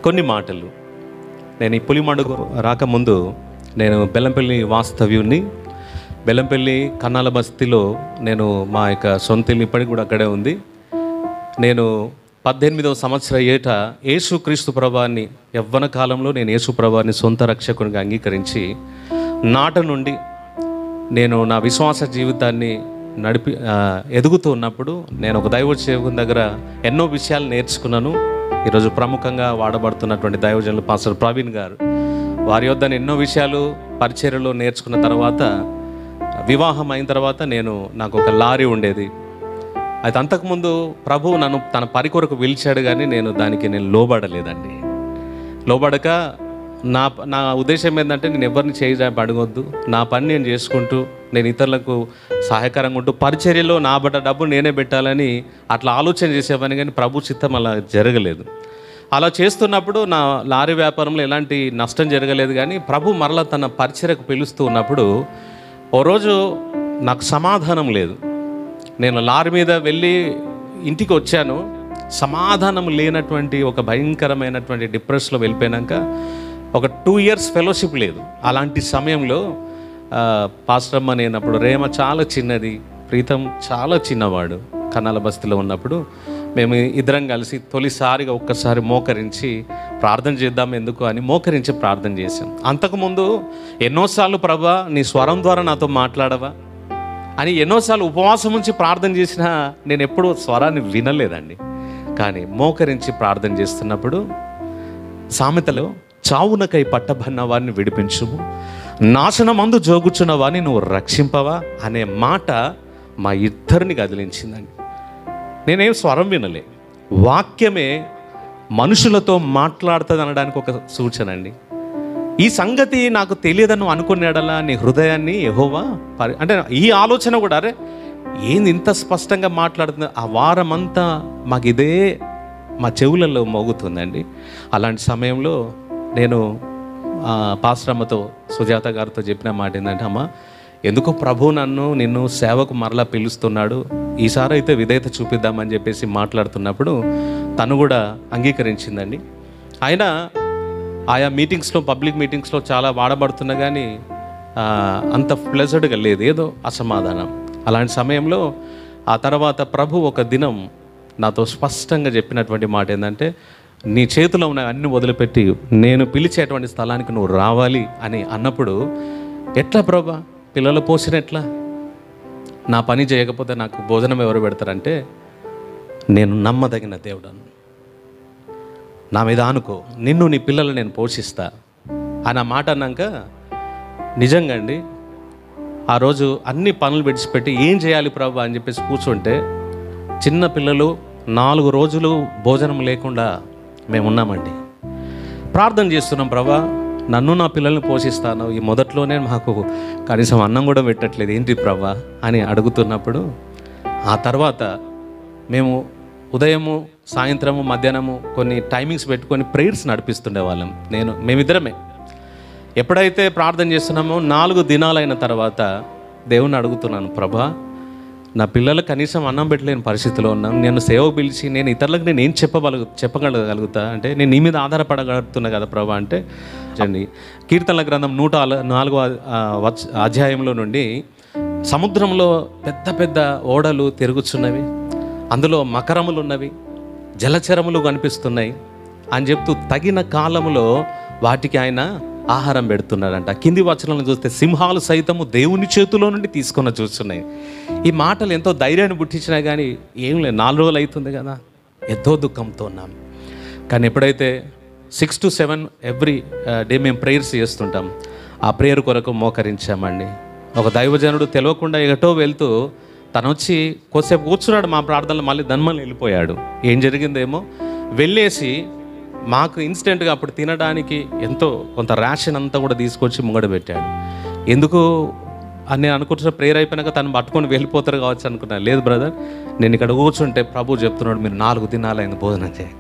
కొన్ని మాటలు నేను ఈ పులిమడుగు రాకముందు నేను బెల్లంపల్లి వాస్తవ్యుని బెల్లంపల్లి కన్నాల బస్తీలో నేను మా యొక్క సొంత ఇల్లు ఇప్పటికి కూడా అక్కడే ఉంది నేను పద్దెనిమిదవ సంవత్సర ఏట యేసు క్రీస్తు ప్రభాన్ని యవ్వన కాలంలో నేను యేసు ప్రభాన్ని సొంత రక్షకునిగా అంగీకరించి నాట నుండి నేను నా విశ్వాస జీవితాన్ని నడిపి ఆ, ఎదుగుతూ ఉన్నప్పుడు నేను ఒక దైవ సేవకుని దగ్గర ఎన్నో విషయాలు నేర్చుకున్నాను ఈరోజు ప్రముఖంగా వాడబడుతున్నటువంటి దైవజనులు పాస్టర్ ప్రవీణ్ గారు వారి వద్ద నేను ఎన్నో విషయాలు పరిచర్యలో నేర్చుకున్న తర్వాత వివాహం అయిన తర్వాత నేను నాకు ఒక లారీ ఉండేది అయితే అంతకుముందు ప్రభువు నన్ను తన పరి కొరకు పిలిచాడు కానీ నేను దానికి నేను లోబడలేదండి లోబడక నా నా ఉద్దేశం ఏంటంటే నేను ఎవరిని చేయి అడగొద్దు నా పని నేను చేసుకుంటూ నేను ఇతరులకు సహాయకరంగా ఉంటూ పరిచర్యలో నా బట్ట డబ్బు నేనే పెట్టాలని అట్లా ఆలోచన చేసేవాని కానీ ప్రభు చిత్తం అలా జరగలేదు అలా చేస్తున్నప్పుడు నా లారీ వ్యాపారంలో ఎలాంటి నష్టం జరగలేదు కానీ ప్రభు మరలా తన పరిచర్యకు పిలుస్తూ ఉన్నప్పుడు ఓ రోజు నాకు సమాధానం లేదు నేను లారీ మీద వెళ్ళి ఇంటికి వచ్చాను సమాధానం లేనటువంటి ఒక భయంకరమైనటువంటి డిప్రెస్లో వెళ్ళిపోయాక ఒక టూ ఇయర్స్ ఫెలోషిప్ లేదు అలాంటి సమయంలో ఆ, పాస్టర్ అమ్మ నేనప్పుడు రేమ చాలా చిన్నది ప్రీతం చాలా చిన్నవాడు కన్నాల బస్తీలో ఉన్నప్పుడు మేము ఇద్దరం కలిసి తొలిసారిగా ఒక్కసారి మోకరించి ప్రార్థన చేద్దాం ఎందుకు అని మోకరించి ప్రార్థన చేశాం అంతకుముందు ఎన్నోసార్లు ప్రభా నీ స్వరం ద్వారా నాతో మాట్లాడవా అని ఎన్నోసార్లు ఉపవాసం ఉంచి ప్రార్థన చేసినా నేను ఎప్పుడూ స్వరాన్ని వినలేదండి కానీ మోకరించి ప్రార్థన చేస్తున్నప్పుడు సామెతలో చావునకై పట్టబడిన వారిని విడిపించుము నాశనమందు జోగుచున్న వారిని నువ్వు రక్షింపవా అనే మాట మా ఇద్దరిని కదిలించిందండి నేనేం స్వరం వినలే వాక్యమే మనుషులతో మాట్లాడుతుంది అనడానికి ఒక సూచన అండి ఈ సంగతి నాకు తెలియదని అనుకున్నాడలా నీ హృదయాన్ని యెహోవా పరి అంటే ఈ ఆలోచన కూడా అరే ఏంది ఇంత స్పష్టంగా మాట్లాడుతుంది ఆ వారమంతా మాకు ఇదే మా చెవులలో మోగుతుందండి అలాంటి సమయంలో నేను ఆ, పాస్టమ్మతో సుజాత గారితో చెప్పిన మాట ఏంటంటే అమ్మ ఎందుకో ప్రభు నన్ను నిన్ను సేవకు మరలా పిలుస్తున్నాడు ఈసారి అయితే విధేయత చూపిద్దామని చెప్పేసి మాట్లాడుతున్నప్పుడు తను కూడా అంగీకరించిందండి అయినా ఆయా మీటింగ్స్లో పబ్లిక్ మీటింగ్స్లో చాలా వాడబడుతున్నా కానీ ఆ, అంత ప్లెజర్డ్గా లేదు ఏదో అసమాధానం అలాంటి సమయంలో ఆ తర్వాత ప్రభు ఒక దినం నాతో స్పష్టంగా చెప్పినటువంటి మాట ఏంటంటే నీ చేతిలో ఉన్న అన్ని వదిలిపెట్టి నేను పిలిచేటువంటి స్థలానికి నువ్వు రావాలి అని అన్నప్పుడు ఎట్లా ప్రభా పిల్లల పోసిన ఎట్లా నా పని చేయకపోతే నాకు భోజనం ఎవరు పెడతారంటే నేను నమ్మదగిన దేవుడను నా మీద ఆనుకో నిన్ను నీ పిల్లలు నేను పోషిస్తా అని ఆ మాట అన్నాక నిజంగా అండి ఆ రోజు అన్ని పనులు విడిచిపెట్టి ఏం చేయాలి ప్రభు అని చెప్పేసి కూర్చుంటే చిన్న పిల్లలు నాలుగు రోజులు భోజనం లేకుండా మేము ఉన్నామండి ప్రార్థన చేస్తున్నాం ప్రభా నన్ను నా పిల్లల్ని పోషిస్తాను ఈ మొదట్లోనే మాకు కనీసం అన్నం కూడా పెట్టట్లేదు ఏంటి ప్రభా అని అడుగుతున్నప్పుడు ఆ తర్వాత మేము ఉదయము సాయంత్రము మధ్యాహ్నము కొన్ని టైమింగ్స్ పెట్టుకొని ప్రేయర్స్ నడిపిస్తుండే వాళ్ళం నేను మేమిద్దరమే ఎప్పుడైతే ప్రార్థన చేస్తున్నామో నాలుగు దినాలైన తర్వాత దేవుణ్ణి అడుగుతున్నాను ప్రభా నా పిల్లలు కనీసం అన్నం పెట్టలేని పరిస్థితిలో ఉన్నాను నేను సేవ పిలిచి నేను ఇతరులకు నేను ఏం చెప్పగలుగు చెప్పగలగలుగుతా అంటే నేను నీ మీద ఆధారపడగలుగుతున్నా కదా ప్రభా అంటే చూడండి కీర్తనల గ్రంథం నూట ఆల- నాలుగో ఆ, వచ్- అధ్యాయంలో నుండి సముద్రంలో పెద్ద పెద్ద ఓడలు తిరుగుచున్నవి అందులో మకరములు ఉన్నవి జలచరములు కనిపిస్తున్నాయి అని చెప్తూ తగిన కాలములో వాటికి ఆయన ఆహారం పెడుతున్నాడంట కింది వచనాలను చూస్తే సింహాలు సైతము దేవుని చేతిలో నుండి తీసుకొని చూస్తున్నాయి ఈ మాటలు ఎంతో ధైర్యాన్ని పుట్టించినా కానీ ఏం లేదు నాలుగు రోజులు అవుతుంది కదా ఎంతో దుఃఖంతో ఉన్నాం కానీ ఎప్పుడైతే six to seven every day మేము ప్రేయర్స్ చేస్తుంటాం ఆ ప్రేయర్ కొరకు మోకరించామండి ఒక దైవజనుడు తెలియకుండా ఎటో వెళ్తూ తను వచ్చి కొద్దిసేపు కూర్చున్నాడు మా ప్రార్థనలు మళ్ళీ ధన్మని వెళ్ళిపోయాడు ఏం జరిగిందేమో వెళ్ళేసి మాకు ఇన్స్టెంట్గా అప్పుడు తినడానికి ఎంతో కొంత రేషన్ అంతా కూడా తీసుకొచ్చి ముంగడ పెట్టాడు ఎందుకు అని నేను అనుకుంటున్న ప్రేయర్ అయిపోయినాక తను పట్టుకొని వెళ్ళిపోతారు కావచ్చు అనుకున్నా లేదు బ్రదర్ నేను ఇక్కడ కూర్చుంటే ప్రభు చెప్తున్నాడు మీరు నాలుగు దినాలైంది భోజనం చేయక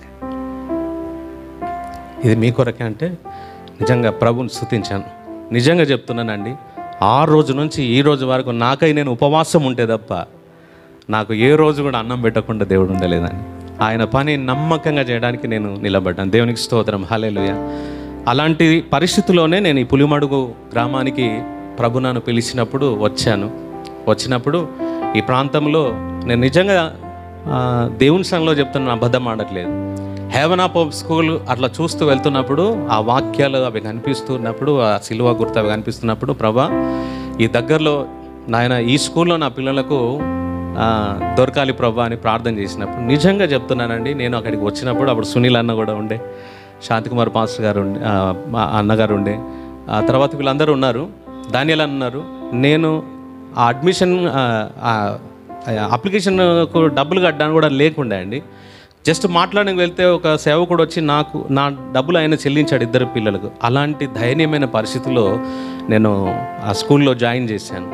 ఇది మీ కొరకే అంటే నిజంగా ప్రభుని స్థుతించాను నిజంగా చెప్తున్నానండి ఆ రోజు నుంచి ఈ రోజు వరకు నాకై నేను ఉపవాసం ఉంటే తప్ప నాకు ఏ రోజు కూడా అన్నం పెట్టకుండా దేవుడు ఉండలేదండి ఆయన పని నమ్మకంగా చేయడానికి నేను నిలబడ్డాను దేవునికి స్తోత్రం హలేలుయ అలాంటి పరిస్థితిలోనే నేను ఈ పులిమడుగు గ్రామానికి ప్రభు నన్ను పిలిచినప్పుడు వచ్చాను వచ్చినప్పుడు ఈ ప్రాంతంలో నేను నిజంగా ఆ, దేవుని సంఘంలో చెప్తున్న అబద్ధం ఆడట్లేదు హెవెన్ ఆఫ్ స్కూల్ అట్లా చూస్తూ వెళ్తున్నప్పుడు ఆ వాక్యాలు అవి కనిపిస్తున్నప్పుడు ఆ సిలువ గుర్తు అవి కనిపిస్తున్నప్పుడు ప్రభా ఈ దగ్గరలో నాయన ఈ స్కూల్లో నా పిల్లలకు ఆ, దొరకాలి ప్రభా అని ప్రార్థన చేసినప్పుడు నిజంగా చెప్తున్నానండి నేను అక్కడికి వచ్చినప్పుడు అప్పుడు సునీల్ అన్న కూడా ఉండే శాంతికుమార్ పాస్టర్ గారు ఉండే ఆ, మా అన్నగారు ఉండే ఆ తర్వాత వీళ్ళందరూ ఉన్నారు దానియల్ అన్నారు నేను ఆ అడ్మిషన్ ఆ, ఆ, అప్లికేషన్కు డబ్బులు కట్టడానికి కూడా లేకుండే అండి జస్ట్ మాట్లాడడానికి వెళ్తే ఒక సేవకుడు వచ్చి నాకు నా డబ్బులు ఆయన చెల్లించాడు ఇద్దరు పిల్లలకు అలాంటి దయనీయమైన పరిస్థితుల్లో నేను ఆ స్కూల్లో జాయిన్ చేశాను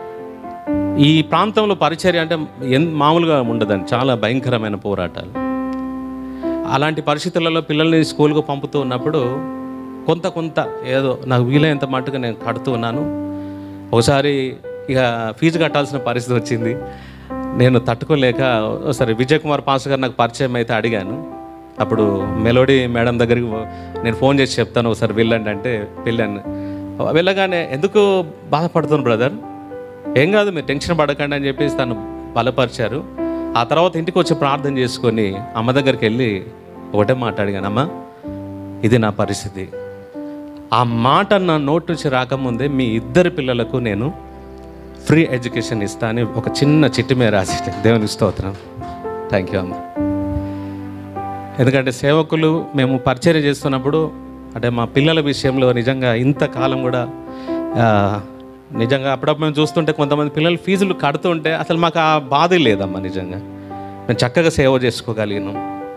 ఈ ప్రాంతంలో పరిచర్య అంటే ఎన్ మామూలుగా ఉండదండి చాలా భయంకరమైన పోరాటాలు అలాంటి పరిస్థితులలో పిల్లల్ని స్కూల్కు పంపుతూ ఉన్నప్పుడు కొంత కొంత ఏదో నాకు వీలైనంత మట్టుగా నేను కడుతూ ఉన్నాను ఒకసారి ఇక ఫీజు కట్టాల్సిన పరిస్థితి వచ్చింది నేను తట్టుకోలేక ఒకసారి విజయ్ కుమార్ పాస్ గారు నాకు పరిచయం అయితే అడిగాను అప్పుడు మెలోడీ మేడం దగ్గరికి పో- నేను ఫోన్ చేసి చెప్తాను ఒకసారి వెళ్ళండి అంటే వెళ్ళాను వెళ్ళగానే ఎందుకు బాధపడుతున్నాను బ్రదర్ ఏం కాదు మీరు టెన్షన్ పడకండి అని చెప్పేసి తను బలపరిచారు ఆ తర్వాత ఇంటికి వచ్చి ప్రార్థన చేసుకొని అమ్మ దగ్గరికి వెళ్ళి ఒకటే మాట అడిగాను అమ్మ ఇది నా పరిస్థితి ఆ మాట నా నోటి నుంచి రాకముందే మీ ఇద్దరు పిల్లలకు నేను ఫ్రీ ఎడ్యుకేషన్ ఇస్తా అని ఒక చిన్న చిట్టి మీద రాసి దేవుని స్తోత్రం థ్యాంక్ యూ అమ్మ ఎందుకంటే సేవకులు మేము పరిచర్య చేస్తున్నప్పుడు అంటే మా పిల్లల విషయంలో నిజంగా ఇంతకాలం కూడా ఆ, నిజంగా అప్పుడప్పుడు మేము చూస్తుంటే కొంతమంది పిల్లలు ఫీజులు కడుతుంటే అసలు మాకు ఆ బాధ లేదమ్మా నిజంగా మేము చక్కగా సేవ చేసుకోగలిగినాం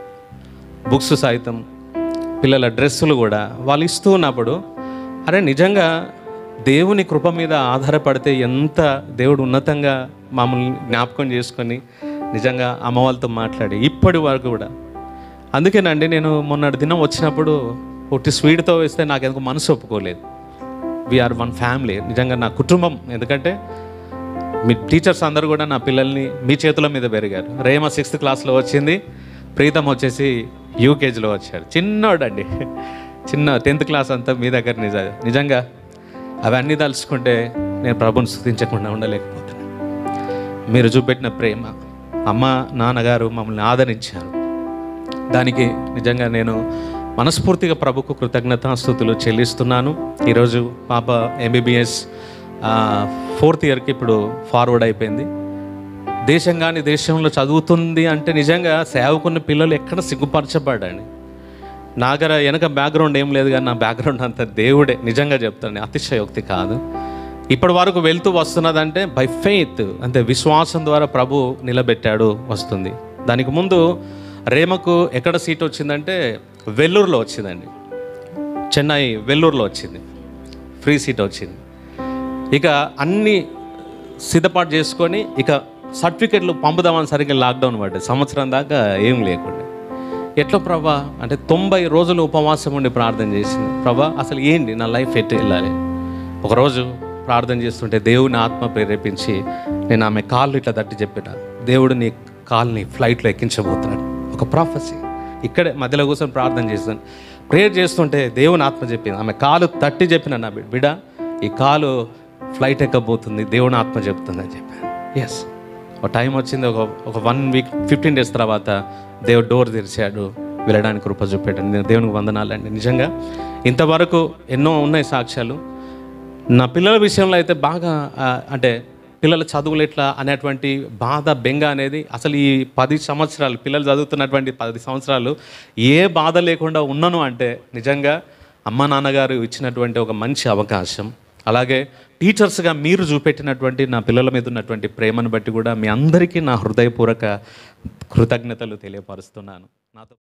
బుక్స్ సైతం పిల్లల డ్రెస్సులు కూడా వాళ్ళు ఇస్తూ ఉన్నప్పుడు అరే నిజంగా దేవుని కృప మీద ఆధారపడితే ఎంత దేవుడు ఉన్నతంగా మమ్మల్ని జ్ఞాపకం చేసుకొని నిజంగా అమ్మ వాళ్ళతో మాట్లాడి ఇప్పటి వరకు కూడా అందుకేనండి నేను మొన్నటి దినం వచ్చినప్పుడు ఒకటి స్వీట్తో వేస్తే నాకు ఎందుకు మనసు ఒప్పుకోలేదు వీఆర్ వన్ ఫ్యామిలీ నిజంగా నా కుటుంబం ఎందుకంటే మీ టీచర్స్ అందరూ కూడా నా పిల్లల్ని మీ చేతుల మీద పెరిగారు రేమ సిక్స్త్ క్లాస్లో వచ్చింది ప్రీతం వచ్చేసి యూకేజీలో వచ్చాడు చిన్నోడండి చిన్న టెన్త్ క్లాస్ అంతా మీ దగ్గర నిజ నిజంగా అవన్నీ తలుచుకుంటే నేను ప్రభుని స్థుతించకుండా ఉండలేకపోతున్నాను మీరు చూపెట్టిన ప్రేమ అమ్మ నాన్నగారు మమ్మల్ని ఆదరించారు దానికి నిజంగా నేను మనస్ఫూర్తిగా ప్రభుకు కృతజ్ఞతాస్థుతులు చెల్లిస్తున్నాను ఈరోజు పాప ఎంబీబీఎస్ ఫోర్త్ ఇయర్కి ఇప్పుడు ఫార్వర్డ్ అయిపోయింది దేశం కానీ దేశంలో చదువుతుంది అంటే నిజంగా సేవకున్న పిల్లలు ఎక్కడ సిగ్గుపరచబడండి నా దగ్గర వెనక బ్యాక్గ్రౌండ్ ఏం లేదు కానీ నా బ్యాక్గ్రౌండ్ అంతా దేవుడే నిజంగా చెప్తాను అతిశయోక్తి కాదు ఇప్పటి వరకు వెళ్తూ వస్తున్నదంటే బై ఫెయిత్ అంటే విశ్వాసం ద్వారా ప్రభు నిలబెట్టాడు వస్తుంది దానికి ముందు రేమకు ఎక్కడ సీట్ వచ్చిందంటే వెల్లూరులో వచ్చిందండి చెన్నై వెల్లూరులో వచ్చింది ఫ్రీ సీట్ వచ్చింది ఇక అన్ని సిద్ధపాటు చేసుకొని ఇక సర్టిఫికెట్లు పంపుదామని సరిగ్గా లాక్డౌన్ పడ్డది సంవత్సరం దాకా ఏం లేకుండా ఎట్లా ప్రభా అంటే తొంభై రోజులు ఉపవాసం ఉండి ప్రార్థన చేసింది ప్రభా అసలు ఏంటి నా లైఫ్ ఎట్టు వెళ్ళాలి ఒకరోజు ప్రార్థన చేస్తుంటే దేవుని ఆత్మ ప్రేరేపించి నేను ఆమె కాళ్ళు ఇట్లా తట్టి చెప్పిన దేవుడు నీ కాల్ని ఫ్లైట్లో ఎక్కించబోతున్నాడు ఒక ప్రాఫెసీ ఇక్కడే మధ్యలో కూర్చొని ప్రార్థన చేస్తాను ప్రేయర్ చేస్తుంటే దేవుని ఆత్మ చెప్పింది ఆమె కాలు తట్టి చెప్పిన నా బిడ్డ బిడ్డ ఈ కాలు ఫ్లైట్ ఎక్కబోతుంది దేవుని ఆత్మ చెప్తుంది అని చెప్పాను ఎస్ ఒక టైం వచ్చింది ఒక ఒక వన్ వీక్ ఫిఫ్టీన్ డేస్ తర్వాత దేవుడు డోర్ తెరిచాడు వెళ్ళడానికి కృప చూపెట్టాడు నేను దేవునికి వందనాలండి నిజంగా ఇంతవరకు ఎన్నో ఉన్నాయి సాక్ష్యాలు నా పిల్లల విషయంలో అయితే బాగా ఆ, అంటే పిల్లల చదువులు ఎట్లా అనేటువంటి బాధ బెంగ అనేది అసలు ఈ పది సంవత్సరాలు పిల్లలు చదువుతున్నటువంటి పది సంవత్సరాలు ఏ బాధ లేకుండా ఉన్నాను అంటే నిజంగా అమ్మ నాన్నగారు ఇచ్చినటువంటి ఒక మంచి అవకాశం అలాగే టీచర్స్గా మీరు చూపెట్టినటువంటి నా పిల్లల మీద ఉన్నటువంటి ప్రేమను బట్టి కూడా మీ అందరికీ నా హృదయపూర్వక కృతజ్ఞతలు తెలియపరుస్తున్నాను నాతో